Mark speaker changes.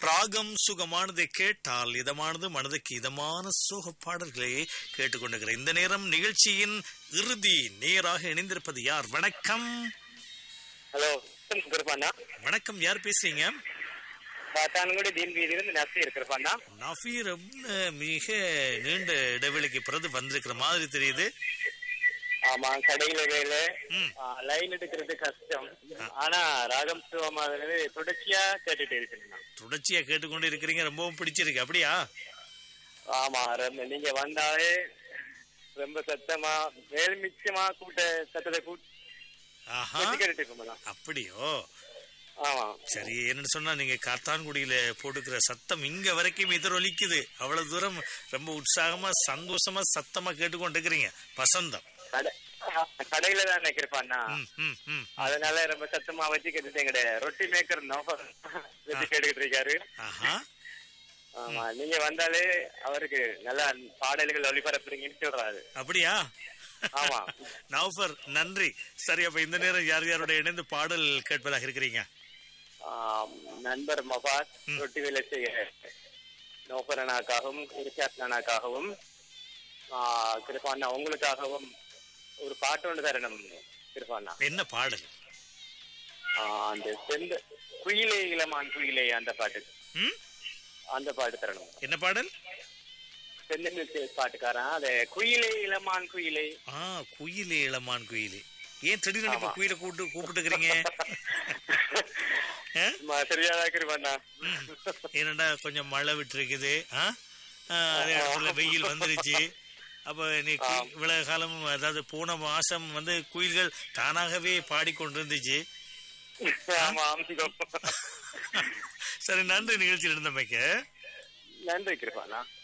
Speaker 1: ராகம் சுகமானதை கேட்டால் இதமானது மனதுக்கு இதமான சோக பாடல்களை கேட்டுக்கொண்டிருக்கிற இந்த நேரம் நிகழ்ச்சியின் இறுதி நேராக இணைந்திருப்பது யார் வணக்கம்
Speaker 2: ஹலோ கிருப்பாண்ணா
Speaker 1: வணக்கம் யார் பேசுறீங்க
Speaker 2: தானுங்கூட தீன் வீதியிலிருந்து நசி இருக்கிறப்பாண்ணா
Speaker 1: நஃபீர் அப்படின்னு மிக நீண்ட இடைவெளிக்கு பிறகு வந்திருக்கிற மாதிரி தெரியுது
Speaker 2: ஆமா கடையில கையில
Speaker 1: ம்.
Speaker 2: லைன் எடுக்கிறது கஷ்டம் ஆனா ராகம் சிவமாகிறது தொடர்ச்சியா கேட்டுட்டு இருக்குங்கண்ணா
Speaker 1: தொடர்ச்சியா கேட்டுக்கொண்டு இருக்கிறீங்க ரொம்பவும் பிடிச்சிருக்கு அப்படியா
Speaker 2: ஆமா ரொம்ப நீங்க வந்தாலே ரொம்ப சத்தமா மேல் மிச்சமா கூட்ட சத்தத்தை கூட்டி
Speaker 1: ஆஹா
Speaker 2: கேட்டுட்டு இருக்கோம்ண்ணா
Speaker 1: அப்படியோ
Speaker 2: ஆமா
Speaker 1: சரி என்னன்னு சொன்னா நீங்க காத்தான்குடியில போட்டுக்கிற சத்தம் இங்க வரைக்கும் எதிரொலிக்குது அவ்வளவு தூரம் ரொம்ப உற்சாகமா சந்தோஷமா சத்தமா கேட்டுக்கொண்டு இருக்கிறீங்க வசந்தம்
Speaker 2: கடை- கடையில தான் நினைக்கிறப்பாண்ணா
Speaker 1: ம், ம், ம்.
Speaker 2: அதனால ரொம்ப சத்தமா வச்சு கேட்டுட்டு எங்கட ரொட்டி மேக்கர் நோஃபர் வச்சு கேட்டுக்கிட்டு இருக்காரு
Speaker 1: ஆஹா
Speaker 2: ஆமா நீங்க வந்தாலே அவருக்கு நல்ல பாடல்கள் ஒளிபரப்புறீங்கன்னு சொல்றாரு
Speaker 1: அப்படியா
Speaker 2: ஆமா
Speaker 1: நௌஃபர் நன்றி சரி அப்ப இந்த நேரம் யார் யாரோட இணைந்து பாடல் கேட்பதாக இருக்கிறீங்க
Speaker 2: ஆம், நண்பர் மபாத் ரொட்டி வேலை செய்ய நோபரனாக்காகவும் இரிஷாத் நானாக்காகவும் கிருப்பாண்ணா உங்களுக்காகவும் ஒரு பாட்டு ஒன்று தரணும் கிருப்பாண்ணா
Speaker 1: என்ன பாடல்
Speaker 2: ஆ, அந்த செந்த குயிலே இளமான் குயிலே அந்த பாட்டு
Speaker 1: ம்?
Speaker 2: அந்த பாட்டு தரணும்
Speaker 1: என்ன பாடல்
Speaker 2: செந்தமிழ் பாட்டுக்காரன் அது குயிலே இளமான் குயிலே
Speaker 1: ஆ குயிலே இளமான் குயிலே ஏன் திடீர்னு இப்ப குயிலை கூப்பிட்டு கூப்பிட்டுக்கிறீங்க ஆ?
Speaker 2: ம- சரியாதா கிருப்பாண்ணா
Speaker 1: என்னடா கொஞ்சம் மழை விட்டுருக்குது ஆ? ஆ, அதே இடத்துல வெயில் வந்துருச்சு அப்ப நீ குயில் இவ்வளவு காலம் அதாவது போன மாசம் வந்து குயில்கள் தானாகவே பாடிக்கொண்டிருந்துச்சு
Speaker 2: ஆமா ஆமாம்
Speaker 1: சரி நன்றி நிகழ்ச்சியில் இருந்தமைக்கு
Speaker 2: நன்றி கிருப்பாண்ணா